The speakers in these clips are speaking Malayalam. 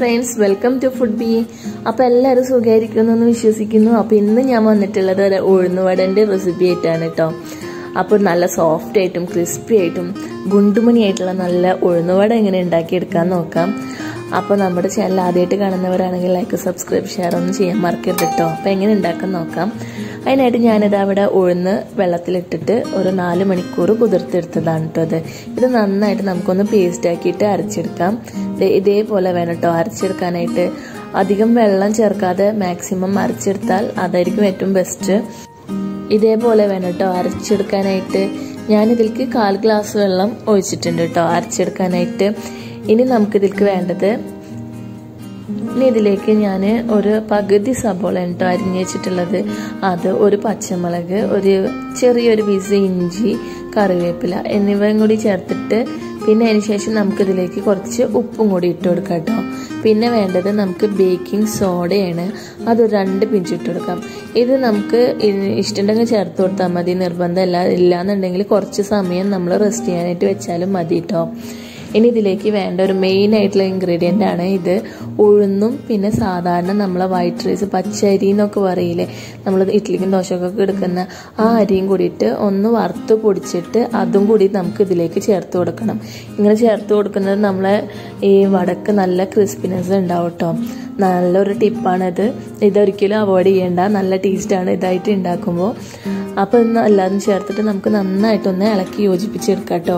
friends welcome to food B അപ്പോൾ എല്ലാവരും സുഖമായിരിക്കുന്നു എന്ന് വിശ്വസിക്കുന്നു അപ്പോൾ ഇന്ന് ഞാൻ വന്നിട്ടുള്ളത് ഒരു ഉഴുന്നുവടൻ്റെ റെസിപ്പി ആയിട്ടാണ് കേട്ടോ അപ്പോൾ നല്ല സോഫ്റ്റ് ആയിട്ടും ക്രിസ്പി ആയിട്ടും ഗുണ്ടുമണി ആയിട്ടുള്ള നല്ല ഉഴുന്നുവട എങ്ങനെ ഉണ്ടാക്കിയെടുക്കാൻ നോക്കാം അപ്പോൾ നമ്മുടെ ചാനൽ ആദ്യമായിട്ട് കാണുന്നവരാണെങ്കിൽ ലൈക്ക് സബ്സ്ക്രൈബ് ഷെയർ ഒന്നും ചെയ്യാൻ മറക്കരുത് കേട്ടോ അപ്പോൾ എങ്ങനെ ഉണ്ടാക്കാൻ നോക്കാം അതിനായിട്ട് ഞാനിത് അവിടെ ഉഴുന്ന് വെള്ളത്തിലിട്ടിട്ട് ഒരു നാല് മണിക്കൂർ കുതിർത്തെടുത്തതാണ് കേട്ടോ അത് ഇത് നന്നായിട്ട് നമുക്കൊന്ന് പേസ്റ്റ് ആക്കിയിട്ട് അരച്ചെടുക്കാം ഇതേപോലെ വേണം കേട്ടോ അരച്ചെടുക്കാനായിട്ട് അധികം വെള്ളം ചേർക്കാതെ മാക്സിമം അരച്ചെടുത്താൽ അതായിരിക്കും ഏറ്റവും ബെസ്റ്റ് ഇതേപോലെ വേണം കേട്ടോ അരച്ചെടുക്കാനായിട്ട് ഞാനിതിലേക്ക് കാൽ ഗ്ലാസ് വെള്ളം ഒഴിച്ചിട്ടുണ്ട് കേട്ടോ അരച്ചെടുക്കാനായിട്ട് ഇനി നമുക്കിതിലേക്ക് വേണ്ടത് ഇനി ഇതിലേക്ക് ഞാൻ ഒരു പകുതി സബോള കേട്ടോ അരിഞ്ഞു വെച്ചിട്ടുള്ളത് അത് ഒരു പച്ചമുളക് ഒരു ചെറിയൊരു പീസ് ഇഞ്ചി കറിവേപ്പില എന്നിവയും കൂടി ചേർത്തിട്ട് പിന്നെ അതിന് ശേഷം നമുക്കിതിലേക്ക് കുറച്ച് ഉപ്പും കൂടി ഇട്ട് കൊടുക്കാം കേട്ടോ പിന്നെ വേണ്ടത് നമുക്ക് ബേക്കിംഗ് സോഡയാണ് അത് രണ്ട് പിഞ്ച് ഇട്ട് കൊടുക്കാം ഇത് നമുക്ക് ഇഷ്ടമുണ്ടെങ്കിൽ ചേർത്ത് കൊടുത്താൽ മതി നിർബന്ധമല്ല ഇല്ലാന്നുണ്ടെങ്കിൽ കുറച്ച് സമയം നമ്മൾ റെസ്റ്റ് ചെയ്യാനായിട്ട് വെച്ചാലും മതി കേട്ടോ ഇനി ഇതിലേക്ക് വേണ്ട ഒരു മെയിൻ ആയിട്ടുള്ള ഇൻഗ്രീഡിയൻ്റ് ആണ് ഇത് ഉഴുന്നും പിന്നെ സാധാരണ നമ്മളെ വൈറ്റ് റൈസ് പച്ചരി എന്നൊക്കെ പറയില്ലേ നമ്മൾ ഇഡ്ലിക്കും ദോശക്കൊക്കെ എടുക്കുന്ന ആ അരിയും കൂടിയിട്ട് ഒന്ന് വറുത്ത് പൊടിച്ചിട്ട് അതും കൂടി നമുക്ക് ഇതിലേക്ക് ചേർത്ത് കൊടുക്കണം ഇങ്ങനെ ചേർത്ത് കൊടുക്കുന്നത് നമ്മളെ ഈ വടക്ക് നല്ല ക്രിസ്പിനെസ് ഉണ്ടാവും കേട്ടോ നല്ലൊരു ടിപ്പാണിത് ഇതൊരിക്കലും അവോയ്ഡ് ചെയ്യേണ്ട നല്ല ടേസ്റ്റാണ് ഇതായിട്ട് ഉണ്ടാക്കുമ്പോൾ അപ്പോൾ ഇന്ന് എല്ലാതും ചേർത്തിട്ട് നമുക്ക് നന്നായിട്ടൊന്ന് ഇളക്കി യോജിപ്പിച്ചെടുക്കാം കേട്ടോ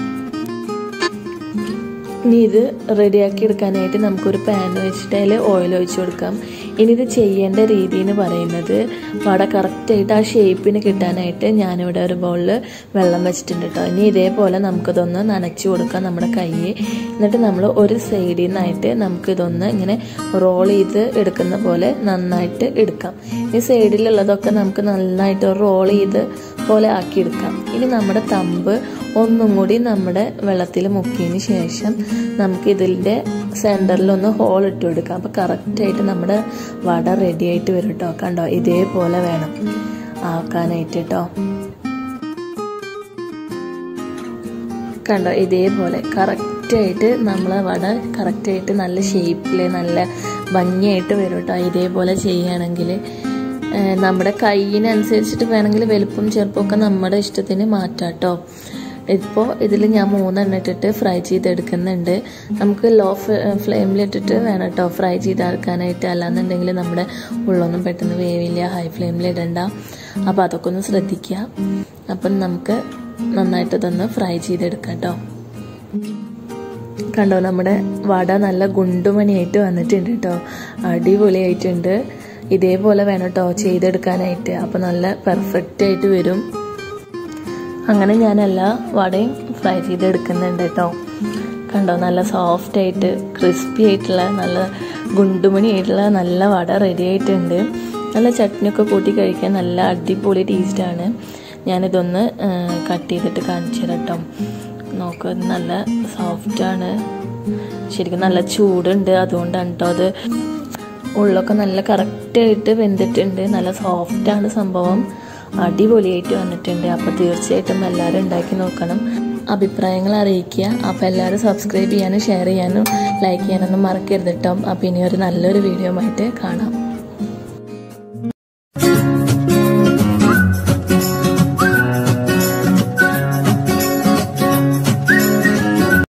ഇനി ഇത് റെഡിയാക്കി എടുക്കാനായിട്ട് നമുക്കൊരു പാൻ വെച്ചിട്ട് അതിൽ ഓയിൽ ഒഴിച്ചു കൊടുക്കാം ഇനി ഇത് ചെയ്യേണ്ട രീതി എന്ന് പറയുന്നത് വട കറക്റ്റായിട്ട് ആ ഷേപ്പിന് കിട്ടാനായിട്ട് ഞാനിവിടെ ഒരു ബൗളിൽ വെള്ളം വെച്ചിട്ടുണ്ട് കേട്ടോ ഇനി ഇതേപോലെ നമുക്കിതൊന്ന് നനച്ചു കൊടുക്കാം നമ്മുടെ കയ്യെ എന്നിട്ട് നമ്മൾ ഒരു സൈഡിൽ നിന്നായിട്ട് നമുക്കിതൊന്ന് ഇങ്ങനെ റോൾ ചെയ്ത് എടുക്കുന്ന പോലെ നന്നായിട്ട് എടുക്കാം ഈ സൈഡിലുള്ളതൊക്കെ നമുക്ക് നന്നായിട്ട് റോൾ ചെയ്ത് പോലെ ആക്കിയെടുക്കാം ഇനി നമ്മുടെ തമ്പ് ഒന്നും കൂടി നമ്മുടെ വെള്ളത്തിൽ മുക്കിയതിന് ശേഷം നമുക്ക് ഇതിൻ്റെ സെൻറ്ററിലൊന്ന് ഹോൾ ഇട്ട് കൊടുക്കാം അപ്പോൾ കറക്റ്റായിട്ട് നമ്മുടെ വട റെഡി ആയിട്ട് വരും കേട്ടോ കണ്ടോ ഇതേപോലെ വേണം ആക്കാനായിട്ട് കേട്ടോ കണ്ടോ ഇതേപോലെ കറക്റ്റായിട്ട് നമ്മളെ വട കറക്റ്റായിട്ട് നല്ല ഷേപ്പിൽ നല്ല ഭംഗിയായിട്ട് വരും കേട്ടോ ഇതേപോലെ ചെയ്യുകയാണെങ്കിൽ നമ്മുടെ കൈയിനനുസരിച്ചിട്ട് വേണമെങ്കിൽ വലുപ്പം ചെറുപ്പമൊക്കെ നമ്മുടെ ഇഷ്ടത്തിന് മാറ്റാം കേട്ടോ ഇപ്പോൾ ഇതിൽ ഞാൻ മൂന്നെണ്ണം ഇട്ടിട്ട് ഫ്രൈ ചെയ്തെടുക്കുന്നുണ്ട് നമുക്ക് ലോ ഫ്ലെയിമിലിട്ടിട്ട് വേണം കേട്ടോ ഫ്രൈ ചെയ്തെടുക്കാനായിട്ട് അല്ലാന്നുണ്ടെങ്കിൽ നമ്മുടെ ഉള്ളൊന്നും പെട്ടെന്ന് വേവില്ല ഹൈ ഫ്ലെയിമിൽ ഇടണ്ട അപ്പോൾ അതൊക്കെ ഒന്ന് ശ്രദ്ധിക്കുക അപ്പം നമുക്ക് നന്നായിട്ട് ഇതൊന്ന് ഫ്രൈ ചെയ്തെടുക്കാം കേട്ടോ കണ്ടോ നമ്മുടെ വട നല്ല ഗുണ്ടുമണിയായിട്ട് വന്നിട്ടുണ്ട് കേട്ടോ അടിപൊളിയായിട്ടുണ്ട് ഇതേപോലെ വേണം കേട്ടോ ചെയ്തെടുക്കാനായിട്ട് അപ്പോൾ നല്ല പെർഫെക്റ്റ് ആയിട്ട് വരും അങ്ങനെ ഞാൻ എല്ലാ വടയും ഫ്രൈ ചെയ്തെടുക്കുന്നുണ്ട് കേട്ടോ കണ്ടോ നല്ല സോഫ്റ്റ് ആയിട്ട് ക്രിസ്പി ആയിട്ടുള്ള നല്ല ഗുണ്ടുമണി ആയിട്ടുള്ള നല്ല വട റെഡി ആയിട്ടുണ്ട് നല്ല ചട്നിയൊക്കെ കൂട്ടി കഴിക്കാൻ നല്ല അടിപൊളി ടേസ്റ്റാണ് ഞാനിതൊന്ന് കട്ട് ചെയ്തിട്ട് കാണിച്ചു തരാം കേട്ടോ നോക്ക് നല്ല സോഫ്റ്റാണ് ശരിക്കും നല്ല ചൂടുണ്ട് അതുകൊണ്ടാണ് കേട്ടോ അത് ഉള്ളൊക്കെ നല്ല കറക്റ്റായിട്ട് വെന്തിട്ടുണ്ട് നല്ല സോഫ്റ്റാണ് സംഭവം അടിപൊളിയായിട്ട് വന്നിട്ടുണ്ട് അപ്പോൾ തീർച്ചയായിട്ടും എല്ലാവരും ഉണ്ടാക്കി നോക്കണം അഭിപ്രായങ്ങൾ അറിയിക്കുക അപ്പോൾ എല്ലാവരും സബ്സ്ക്രൈബ് ചെയ്യാനും ഷെയർ ചെയ്യാനും ലൈക്ക് ചെയ്യാനൊന്നും മറക്കരുത് കേട്ടോ അപ്പോൾ ഇനി ഒരു നല്ലൊരു വീഡിയോ ആയിട്ട് കാണാം